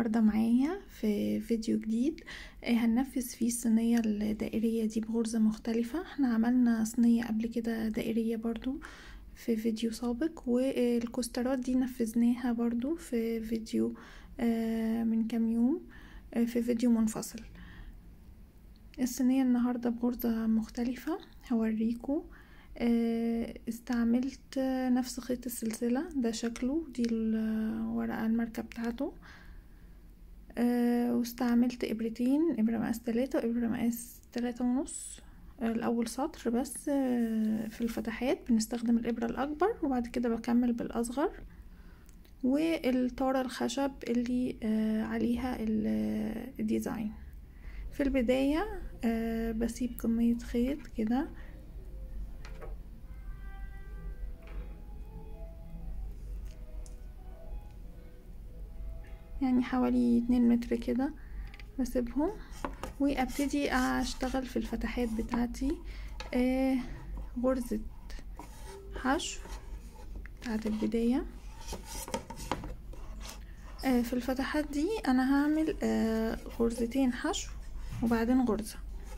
النهاردة معايا في فيديو جديد آه، هننفذ فيه الصينية الدائرية دي بغرزة مختلفة احنا عملنا صينية قبل كده دائرية برضو في فيديو سابق والكوسترات دي نفذناها برضو في فيديو آه، من كام يوم آه، في فيديو منفصل الصينية النهاردة بغرزة مختلفة هوريكم استعملت نفس خيط السلسلة ده شكله دي الورقة الماركة بتاعته واستعملت ابرتين ابرة مقاس تلاتة وابرة مقاس تلاتة ونص الاول سطر بس في الفتحات بنستخدم الابرة الاكبر وبعد كده بكمل بالاصغر والطارة الخشب اللي عليها الديزاين في البداية بسيب كمية خيط كده يعني حوالي اتنين متر كده بسيبهم وابتدي اشتغل في الفتحات بتاعتي آه غرزة حشو بتاعت البداية آه في الفتحات دي انا هعمل آه غرزتين حشو وبعدين غرزة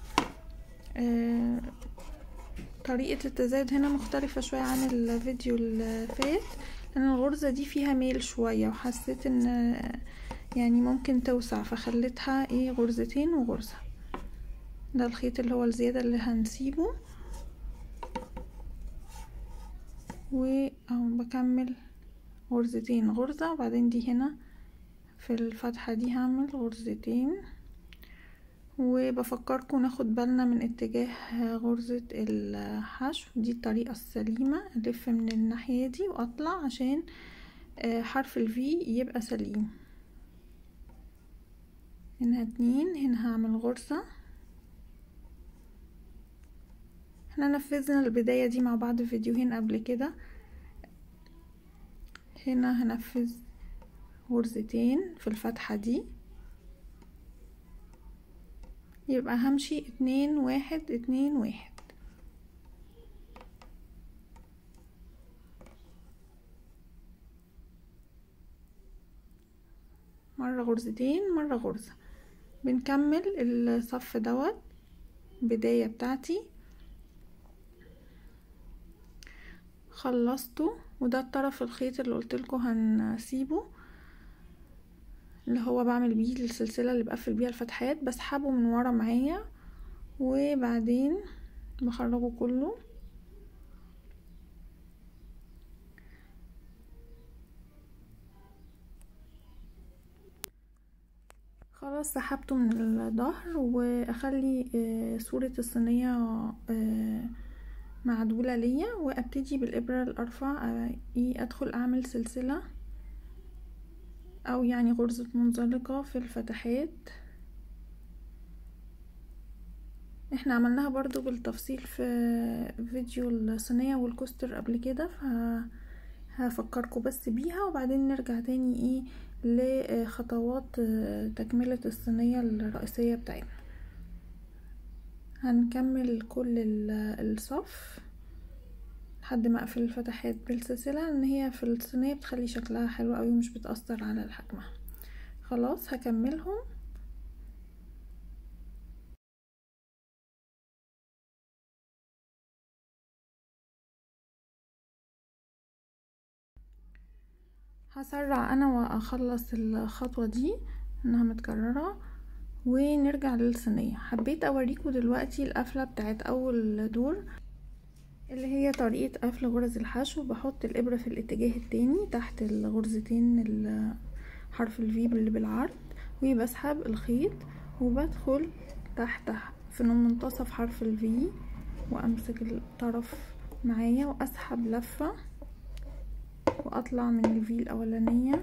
آه طريقة التزايد هنا مختلفة شوية عن الفيديو اللي فات لان الغرزة دي فيها ميل شوية وحسيت ان يعني ممكن توسع فخليتها ايه غرزتين وغرزة ده الخيط اللي هو الزيادة اللي هنسيبه و بكمل غرزتين غرزة وبعدين دي هنا في الفتحة دي هعمل غرزتين وبفكركم ناخد بالنا من اتجاه غرزة الحشو دي الطريقة السليمة الف من الناحية دي واطلع عشان حرف الفي يبقى سليم هنا اتنين هنا هعمل غرزة احنا نفذنا البداية دي مع بعض فيديوهين قبل كده هنا هنفذ غرزتين في الفتحة دي يبقى همشي اتنين واحد اتنين واحد مرة غرزتين مرة غرزة بنكمل الصف دوت بداية بتاعتي خلصته وده الطرف الخيط اللي قلتلكوا هنسيبه اللي هو بعمل بيه السلسلة اللي بقفل بيها الفتحات بسحبه من ورا معايا وبعدين بخرجه كله خلاص سحبته من الظهر واخلي صورة الصينية معدولة ليا وابتدي بالابرة الارفع ايه ادخل اعمل سلسلة او يعني غرزة منزلقة في الفتحات احنا عملناها برضو بالتفصيل في فيديو الصينية والكوستر قبل كده فهفكركم بس بيها وبعدين نرجع تاني ايه لخطوات تكملة الصينية الرئيسية بتاعتنا هنكمل كل الصف لحد ما اقفل الفتحات بالسلسلة ان هي في الصينية بتخلي شكلها حلو اوي ومش بتأثر على حجمها خلاص هكملهم هسرع انا واخلص الخطوة دي انها متكررة ونرجع للصينية حبيت اوريكم دلوقتي القفلة بتاعت اول دور اللي هي طريقة قفل غرز الحشو بحط الابرة في الاتجاه التاني تحت الغرزتين حرف الفي اللي بالعرض وبسحب الخيط وبدخل تحت في منتصف حرف الفي وامسك الطرف معايا واسحب لفة واطلع من الفي الاولانية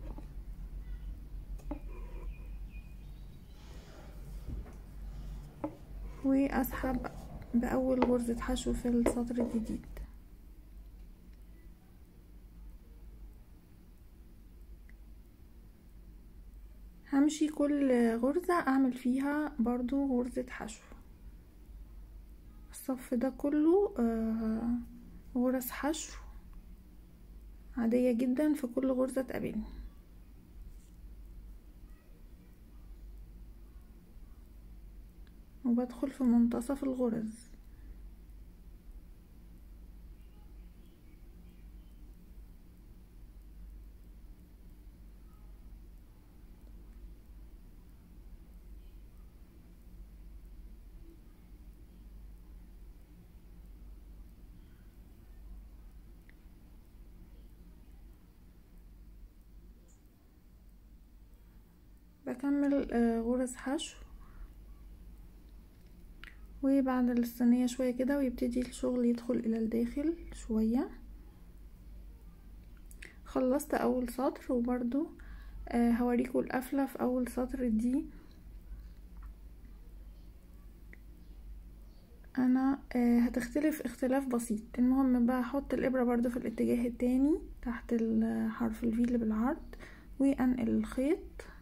واسحب باول غرزة حشو في السطر الجديد همشي كل غرزة اعمل فيها برضو غرزة حشو الصف ده كله آه غرز حشو عادية جدا في كل غرزة تقابلني وبدخل في منتصف الغرز بكمل آه، غرز حشو وبعد الصينية شوية كده ويبتدي الشغل يدخل الى الداخل شوية خلصت اول سطر وبرضو آه، هوريكم القفلة في اول سطر دي انا آه، هتختلف اختلاف بسيط المهم بحط الابرة برضو في الاتجاه التاني تحت حرف الفي اللي بالعرض وانقل الخيط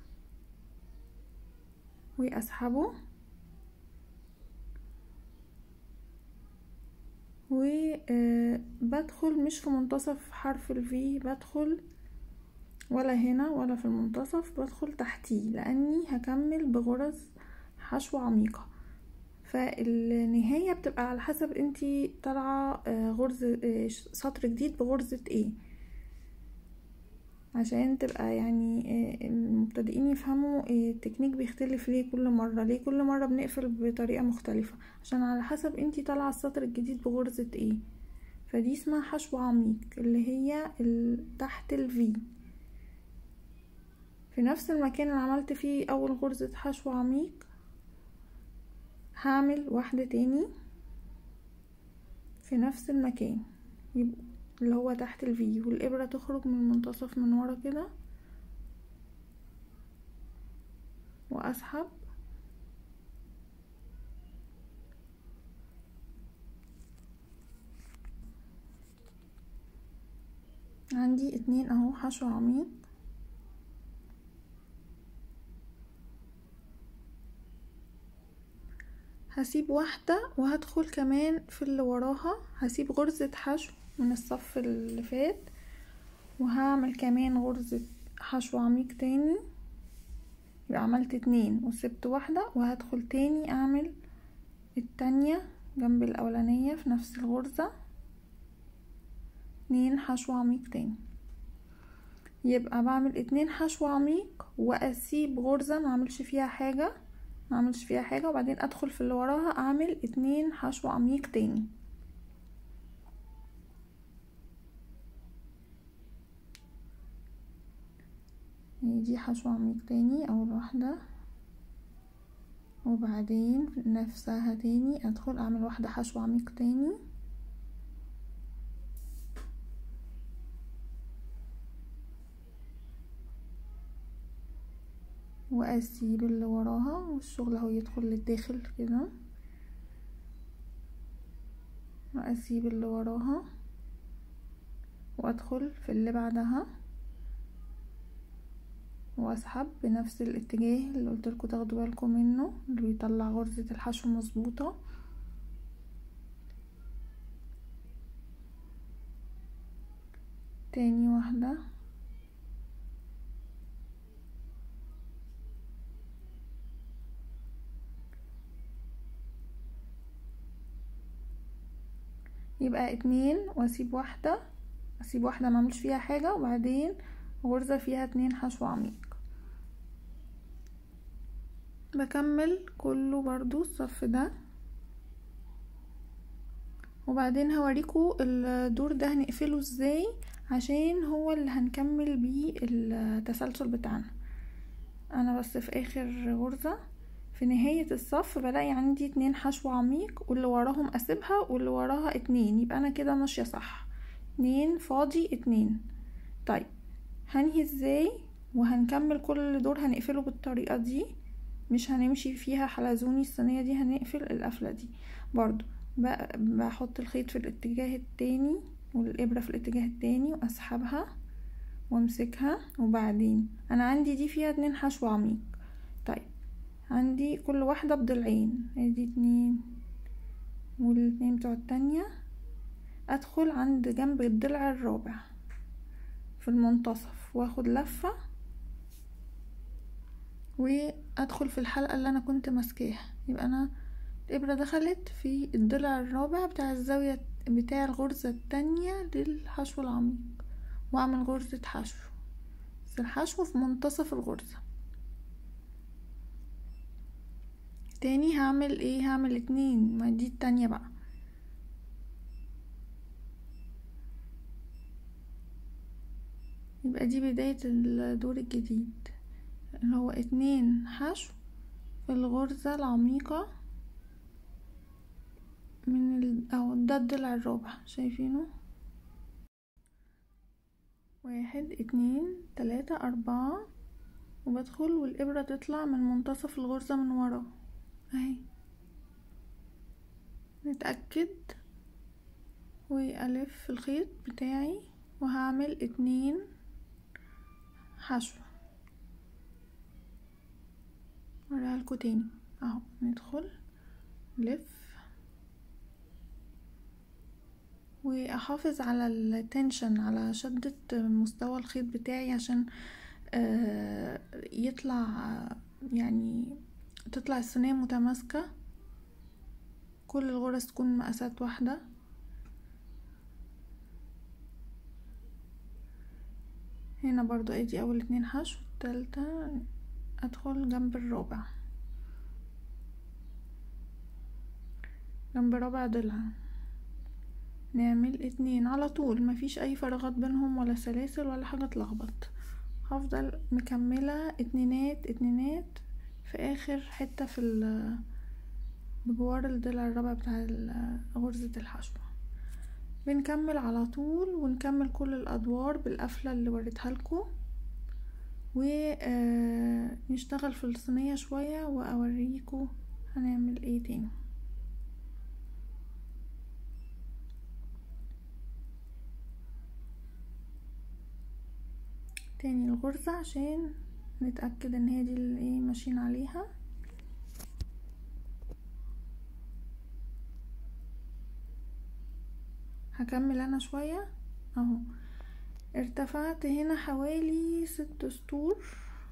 واسحبه وبدخل مش في منتصف حرف الفي بدخل ولا هنا ولا في المنتصف بدخل تحتيه لاني هكمل بغرز حشو عميقة فالنهاية بتبقى على حسب انتي طالعة آه، غرز آه، سطر جديد بغرزة ايه عشان تبقى يعني آه، المبتدئين يفهموا آه، التكنيك بيختلف ليه كل مرة ليه كل مرة بنقفل بطريقة مختلفة عشان على حسب انتي طالعة السطر الجديد بغرزة ايه فدي اسمها حشو عميق اللي هي تحت الفي في نفس المكان اللي عملت فيه اول غرزة حشو عميق هعمل واحدة تاني في نفس المكان يبقوا اللي هو تحت الفي والإبرة تخرج من المنتصف من ورا كده وأسحب عندي اتنين اهو حشو عميق هسيب واحدة وهدخل كمان في اللي وراها هسيب غرزة حشو من الصف اللي فات وهعمل كمان غرزة حشو عميق تاني يبقى عملت اتنين وسبت واحدة وهدخل تاني اعمل التانية جنب الاولانية في نفس الغرزة اتنين حشو عميق تاني يبقى بعمل اتنين حشو عميق واسيب غرزة معملش فيها حاجة معملش فيها حاجة وبعدين ادخل في اللي وراها اعمل اتنين حشو عميق تاني دي حشو عميق تاني اول واحدة وبعدين نفسها تاني ادخل اعمل واحدة حشو عميق تاني واسيب اللي وراها والشغل اهو يدخل للداخل كده واسيب اللي وراها وادخل في اللي بعدها واسحب بنفس الاتجاه اللي قلتلكوا تاخدوا بالكم منه اللي بيطلع غرزة الحشو مظبوطة تاني واحدة يبقى اتنين واسيب واحدة اسيب واحدة معملش فيها حاجة وبعدين غرزة فيها اتنين حشو عميق بكمل كله برضو الصف ده وبعدين هوريكم الدور ده هنقفله ازاي عشان هو اللي هنكمل بيه التسلسل بتاعنا انا بس في اخر غرزة في نهاية الصف بلاقي عندي اتنين حشو عميق واللي وراهم اسيبها واللي وراها اتنين يبقى انا كده ماشية صح اتنين فاضي اتنين طيب هنهي ازاي وهنكمل كل دور هنقفله بالطريقة دي مش هنمشي فيها حلزوني الصينية دي هنقفل القفلة دي برضو بحط الخيط في الاتجاه التاني والإبرة في الاتجاه التاني وأسحبها وامسكها وبعدين أنا عندي دي فيها اتنين حشو عميق طيب عندي كل واحدة بضلعين ادي اتنين والاتنين بتوع التانية ادخل عند جنب الضلع الرابع في المنتصف واخد لفة وادخل في الحلقة اللي انا كنت ماسكاها يبقى انا الابرة دخلت في الضلع الرابع بتاع الزاوية بتاع الغرزة التانية للحشو العميق واعمل غرزة حشو بس الحشو في منتصف الغرزة تاني هعمل ايه هعمل اتنين ما دي التانية بقى يبقى دي بداية الدور الجديد اللي هو اتنين حشو في الغرزة العميقة من ال... او ده الضلع الرابع شايفينه واحد اتنين تلاتة اربعة وبدخل والابرة تطلع من منتصف الغرزة من ورا اهي نتأكد والف الخيط بتاعي وهعمل اتنين حشو اوريها لكم تاني اهو ندخل نلف واحافظ على التنشن على شدة مستوى الخيط بتاعي عشان يطلع يعني تطلع الصينية متماسكة كل الغرز تكون مقاسات واحدة هنا برضو ادي اول اتنين حشو التالتة ادخل جنب الرابع جنب رابع ضلع نعمل اتنين على طول مفيش اي فراغات بينهم ولا سلاسل ولا حاجة تلخبط هفضل مكملة اتنينات اتنينات في اخر حتة في بجوار الضلع الرابع بتاع غرزة الحشو بنكمل على طول ونكمل كل الادوار بالقفلة اللي وريتها لكم ونشتغل في الصينية شوية واوريكم هنعمل ايه تاني تاني الغرزة عشان نتأكد ان هي دي اللي ايه ماشيين عليها هكمل انا شوية اهو ارتفعت هنا حوالي ست سطور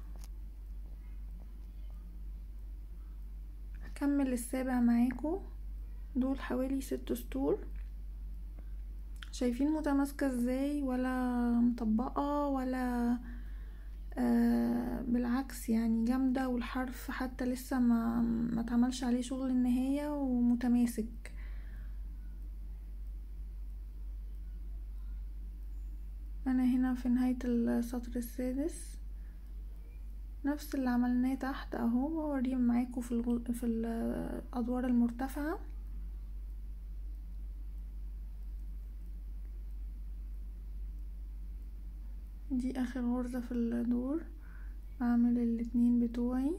هكمل السابع معاكم دول حوالي ست سطور شايفين متماسكة ازاي ولا مطبقة ولا آه بالعكس يعني جامدة والحرف حتى لسه ما ما اتعملش عليه شغل النهاية ومتماسك انا هنا في نهاية السطر السادس نفس اللي عملناه تحت اهو بوريه معاكم في الغل... في الادوار المرتفعه دي اخر غرزة في الدور بعمل الاتنين بتوعي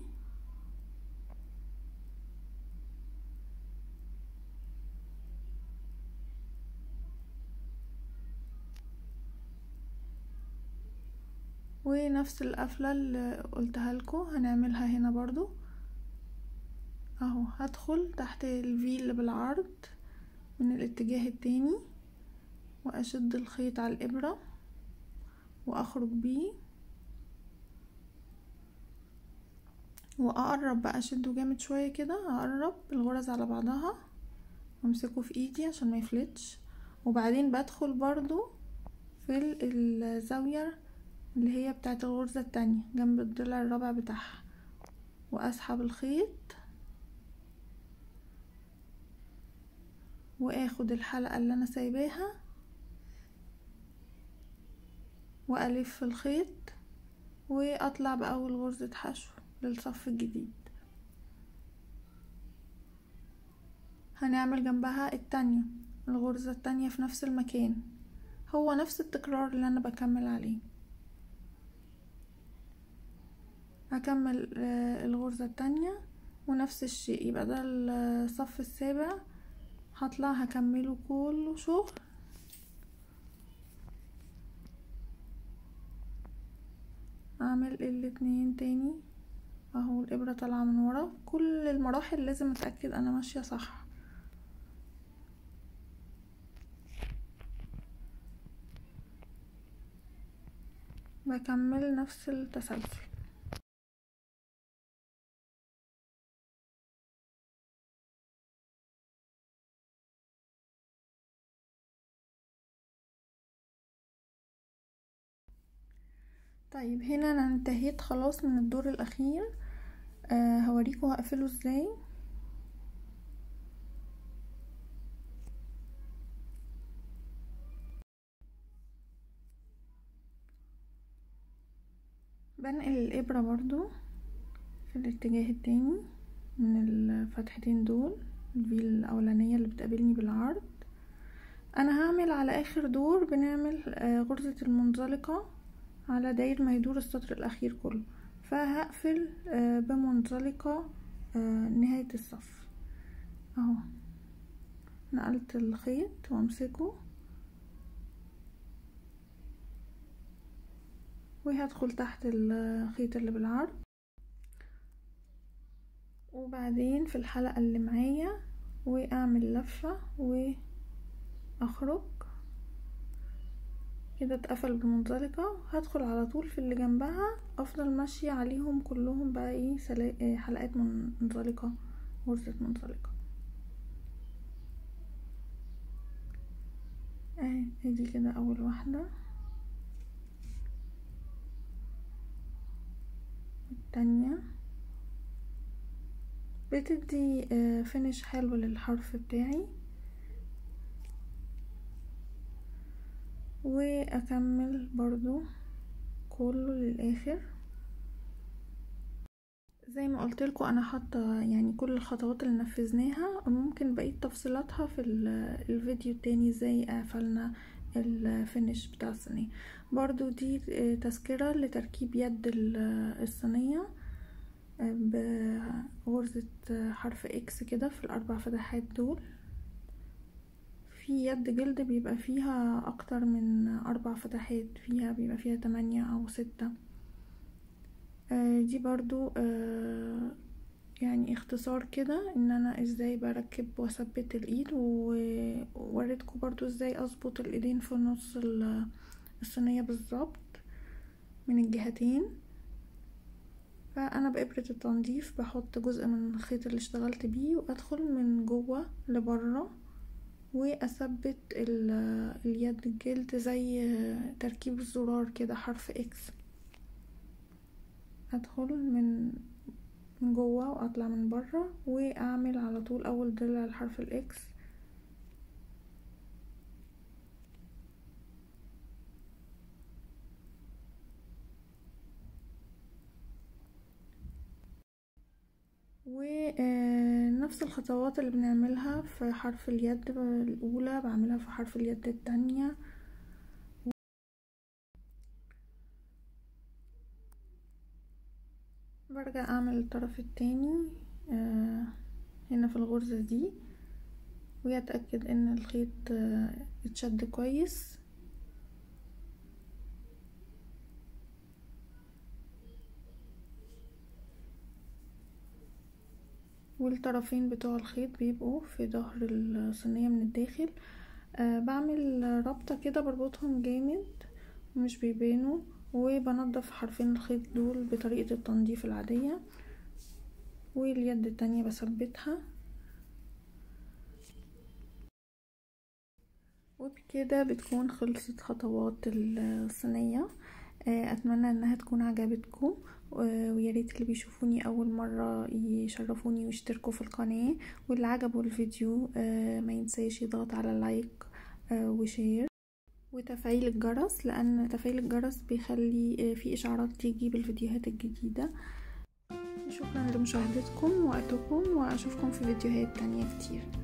ونفس القفلة اللي قلتها لكم هنعملها هنا برضو اهو هدخل تحت الفي اللي بالعرض من الاتجاه التاني واشد الخيط على الابره واخرج بيه واقرب بقى اشده جامد شويه كده اقرب الغرز على بعضها وامسكه في ايدي عشان ما يفلتش وبعدين بدخل برضو في الزاويه اللي هي بتاعه الغرزه التانية جنب الضلع الرابع بتاعها واسحب الخيط واخد الحلقه اللي انا سايباها والف الخيط واطلع باول غرزة حشو للصف الجديد هنعمل جنبها التانية الغرزة التانية في نفس المكان هو نفس التكرار اللي انا بكمل عليه هكمل الغرزة التانية ونفس الشيء يبقى ده الصف السابع هطلع هكمله كله شغل اعمل الاتنين تاني اهو الابرة طالعة من ورا كل المراحل لازم اتأكد انا ماشية صح بكمل نفس التسلسل طيب هنا انا انتهيت خلاص من الدور الاخير آه هوريكم هقفله ازاي بنقل الابرة برضو في الاتجاه التاني من الفتحتين دول الفي الاولانية اللي بتقابلني بالعرض انا هعمل على اخر دور بنعمل غرزة المنزلقة على داير ما يدور السطر الاخير كله فهقفل بمنزلقة نهاية الصف اهو نقلت الخيط وامسكه وهدخل تحت الخيط اللي بالعرض وبعدين في الحلقة اللي معايا واعمل لفة واخرج كده اتقفل بمنزلقة هدخل على طول في اللي جنبها افضل ماشية عليهم كلهم بقى ايه سلا... حلقات منزلقة غرزة منزلقة اهي دي كده اول واحدة التانية بتدي فينش حلو للحرف بتاعي واكمل برضو كله للاخر زي ما قلت لكم انا حاطه يعني كل الخطوات اللي نفذناها ممكن بقيه تفصيلاتها في الفيديو التاني ازاي قفلنا الفينش بتاع الصينيه برضو دي تذكره لتركيب يد الصينيه بغرزة حرف اكس كده في الاربع فتحات دول في يد جلد بيبقى فيها اكتر من اربع فتحات فيها بيبقى فيها تمانية او ستة دي برضو يعني اختصار كده ان انا ازاي بركب واثبت الايد ووريتكم برضو ازاي اظبط الايدين في نص الصينية بالظبط من الجهتين فانا بابرة التنظيف بحط جزء من الخيط اللي اشتغلت بيه وادخل من جوه لبره واثبت اليد الجلد زي تركيب الزرار كده حرف اكس ادخل من من جوه واطلع من بره واعمل على طول اول ضلع لحرف الاكس ونفس الخطوات اللي بنعملها في حرف اليد الأولى بعملها في حرف اليد التانية برجع أعمل الطرف التاني هنا في الغرزة دي ويتأكد ان الخيط اتشد كويس والطرفين بتوع الخيط بيبقوا في ظهر الصينية من الداخل أه بعمل ربطة كده بربطهم جامد مش بيبانوا وبنضف حرفين الخيط دول بطريقة التنظيف العادية واليد التانية بثبتها وبكده بتكون خلصت خطوات الصينية اتمنى انها تكون عجبتكم وياريت اللي بيشوفوني اول مرة يشرفوني ويشتركوا في القناة واللي عجبوا الفيديو ما ينساش يضغط على لايك وشير وتفعيل الجرس لان تفعيل الجرس بيخلي في اشعارات تيجي بالفيديوهات الجديدة شكرا لمشاهدتكم وقتكم واشوفكم في فيديوهات تانية كتير